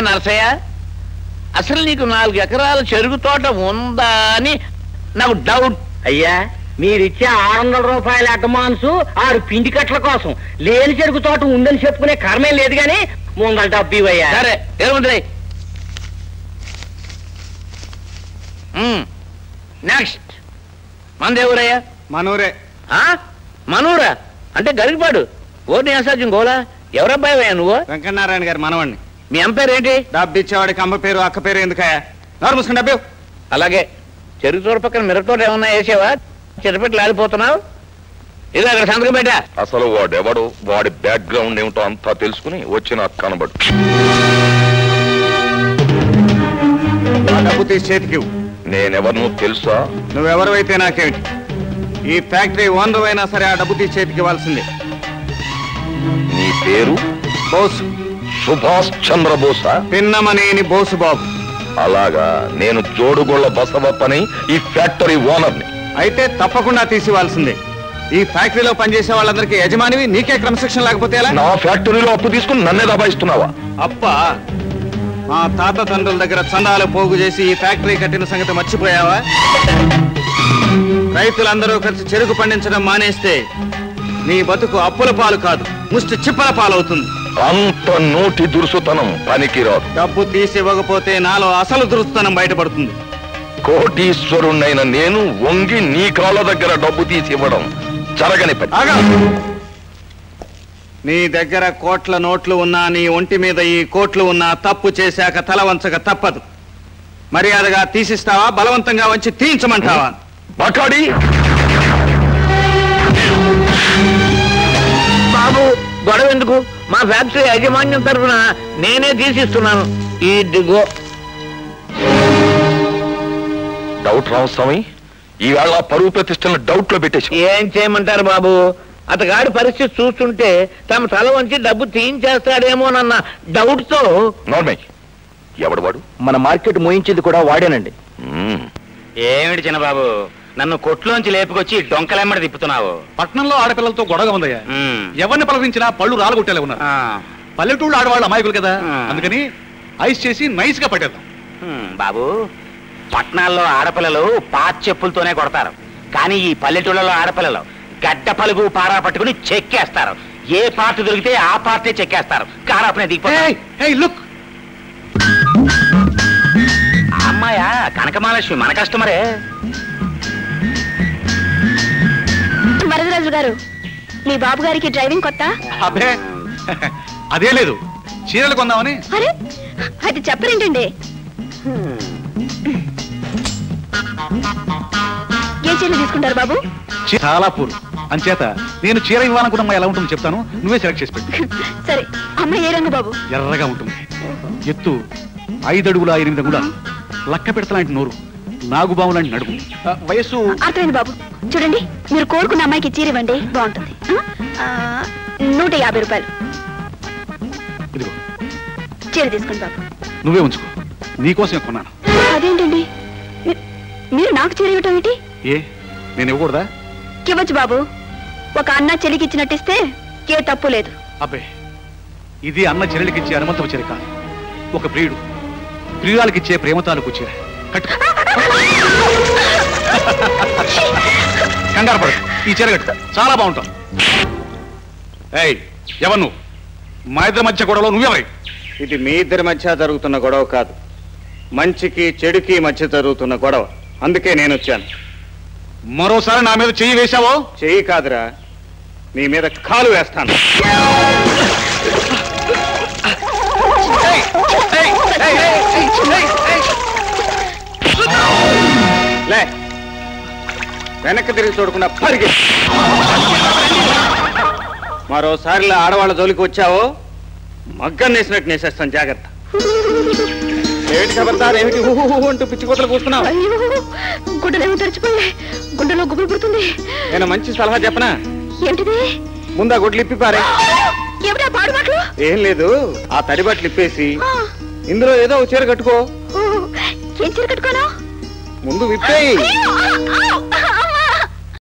నరసయ్య అసలు నీకు నాలుగు ఎకరాల చెరుకు తోట ఉందా అని నాకు డౌట్ అయ్యా మీరిచ్చే ఆరు వందల రూపాయల అడ్వాన్స్ ఆరు పిండి కట్టల కోసం లేని చెరుకు తోట ఉందని చెప్పుకునే కర్మేం లేదు గాని ముందల డబ్బు ఇవ్వయ్యా సరే ఏముంది నెక్స్ట్ మందేవురయ్యా మనూరే ఆ? మనూరా అంటే గరికపాడు ఓర్ని అసాధ్యం గోలా ఎవరబ్బాయి నువ్వు వెంకటనారాయణ గారి మనవాణ్ణి మీ అంపేరు ఏంటి డబ్బు ఇచ్చేవాడికి అమ్మ పేరు అక్క పేరు ఎందుకయ్యా నోరు మూసుకుని డబ్బు ఇవ్వు. అలాగే చెరుకు తోట పక్కన మిరపతోట ఏమన్నా వేసావా చిరపెట్లు ఆడిపోతున్నావు ఇది అక్కడ సంతకం పెట్టా అసలు వాడెవడు వాడి బ్యాక్గ్రౌండ్ ఏమిటో అంతా తెలుసుకుని వచ్చిన కనబడు ఆ డబ్బు తీసి చేతికి ఇవ్వు. నేనెవరినో తెలుసా నువ్వెవరివైతే నాకేమిటి ఈ ఫ్యాక్టరీ ఓనర్ అయినా సరే ఆ డబ్బు తీసి చేతికి ఇవ్వాల్సిందే నీ పేరు బోసు సుభాష్ చంద్రబోసా పిన్నమనేని బోసు బాబు అలాగా నేను జోడుగోళ్ల బసవప్పని ఈ ఫ్యాక్టరీ ఓనర్ని అయితే తప్పకుండా తీసి ఇవ్వాల్సిందే ఈ ఫ్యాక్టరీలో పనిచేసే వాళ్ళందరికీ యజమానివి నీకే క్రమశిక్షణ లేకపోతే ఎలా నా ఫ్యాక్టరీలో అప్పు తీసుకుని నన్నే దబాయిస్తున్నావా అప్ప మా తాత తండ్రుల దగ్గర చందాలు పోగు చేసి ఈ ఫ్యాక్టరీ కట్టిన సంగతి మర్చిపోయావా రైతులందరూ కలిసి చెరుకు పండించడం మానేస్తే నీ బతుకు అప్పుల పాలు కాదు ముష్టి చిప్పల పాలవుతుంది అంత నోటి దురుసుతనం పనికిరాదు డబ్బు తీసి ఇవ్వకపోతే నాలో అసలు దురుస్తనం బయటపడుతుంది కోటీశ్వరుణ్ణైన నేను వంగి నీ కాళ్ళ దగ్గర డబ్బు తీసి ఇవ్వడం జరగని పని ఆగా నీ దగ్గర కోట్ల నోట్లు ఉన్నా నీ ఒంటి మీద ఈ కోట్లు ఉన్నా తప్పు చేశాక తల వంచక తప్పదు మర్యాదగా తీసిస్తావా బలవంతంగా వంచి తీయించమంటావా బకాడి బాబు గొడవ ఎందుకు మా ఫ్యాక్టరీ యాజమాన్యం తరఫున నేనే తీసిస్తున్నాను ఇదిగో డౌట్ రామస్వామి ఈవేళ పరువు ప్రతిష్టలను డౌట్ లో పెట్టేసి ఏం చేయమంటారు బాబు అతగాడి పరిస్థితి చూస్తుంటే తమ తల వంచి డబ్బు తీయించేస్తాడేమోనన్న డౌట్ తో నార్మల్ ఎవడు వాడు మన మార్కెట్ మోయించింది కూడా వాడేనండి మ్మ్. ఏమిటి చిన్నబాబు నన్ను కొట్లోంచి లేపుకొచ్చి డొంకలెమ్మడి తిప్పుతున్నావు పట్నంలో ఆడపిల్లలతో గొడవ ఉందయ్యా ఉమ్. ఎవరిని పలకరించినా పళ్ళు రాలగొట్టేలా ఉన్నారు ఆ, పల్లెటూళ్ళు ఆడవాళ్ళు అమాయకులు కదా ఆ. అందుకని ఐస్ చేసి నైస్ గా పట్టేద్దాం ఉమ్, బాబు పట్నాల్లో ఆడపిల్లలు పాత చెప్పులతోనే కొడతారు కానీ ఈ పల్లెటూళ్ళలో ఆడపిల్లలు గడ్డ పలుగు పారా పట్టుకుని చెక్కేస్తారు ఏ పార్ట్ దొరికితే ఆ పార్టీ చెక్కేస్తారు కారాపనే దిగిపోతారు హే లుక్ ఆ అమ్మాయా కనకమహాలక్ష్మి మన కస్టమరే వరదరాజు గారు మీ బాబు గారికి డ్రైవింగ్ కొత్త అబ్బే అదే లేదు చీరలు కొందామని అరే అది చెప్పరేంటండి ఏ చీరలు తీసుకుంటారు బాబు చీ- చాలా పూర్ అంచేత నేను చీర ఇవ్వాలనుకున్న అమ్మాయి ఎలా ఉంటుందో చెప్తాను నువ్వే సెలెక్ట్ చేసి పెట్టు సరే అమ్మ ఏ రంగు బాబు ఎర్రగా ఉంటుంది ఎత్తు ఐదు అడుగుల ఎనిమిది అడుగుల లక్క పెడతలాంటి నోరు నాగుబాము లాంటి నడుము ఆ, వయస్సు అర్థమైంది బాబు చూడండి మీరు కోరుకున్న అమ్మాయికి చీర ఇవ్వండి బాగుంటుంది ఆ, నూట యాభై రూపాయలు ఇదిగో చీర తీసుకోండి బాబు నువ్వే ఉంచుకో నీకోసమే కొన్నాను అదేంటండి మీ- మీరు నాకు చీర ఇవ్వటం ఏంటి ఏ నేను ఇవ్వకూడదా ఇవ్వచ్చు బాబు ఒక అన్న చెలికి ఇచ్చినట్టిస్తే ఏ తప్పు లేదు అబ్బే ఇది అన్న చెల్లెలకిచ్చే హనుమంతపు చీర కాదు ఒక ప్రియుడు ప్రియురాలకిచ్చే ప్రేమ తాలూకు చీర కట్టు కంగారు పడు ఈ చీర కట్టు చాలా బాగుంటాం ఏయ్ ఎవరు నువ్వు మా ఇద్దరి మధ్య గొడవలో నువ్వెవరై ఇది మీ ఇద్దరి మధ్య జరుగుతున్న గొడవ కాదు మంచికి చెడుకి మధ్య జరుగుతున్న గొడవ అందుకే నేను వచ్చాను మరోసారి నా మీద చెయ్యి వేశావో చెయ్యి కాదురా నీ మీద కాలు వేస్తాను లే వెనక్కి తిరిగి చూడకుండా పరిగి మరోసారిలా ఆడవాళ్ళ జోలికి వచ్చావో మగ్గం నేసినట్టు నేసేస్తాను జాగ్రత్త ఏమిటి ఖబర్దార్ ఏమిటి హూ హూ హూ అంటూ పిచ్చి కోతలు కూస్తున్నావు అయ్యో గుడ్డలేమో తెరిచిపోయాయి గుడ్డలో గుబులు పుడుతుంది నేను మంచి సలహా చెప్పనా ఏమిటిది ముందా గుడ్లు ఇప్పి పారే ఏమిటా పాడు మాటలు ఏం లేదు ఆ తడి బట్టలు ఇప్పేసి ఆ, ఇందులో ఏదో ఒక చీర కట్టుకో ఓ, ఏం చీర కట్టుకోను ముందు విప్పేయి అయ్యో, ఆ, ఆ,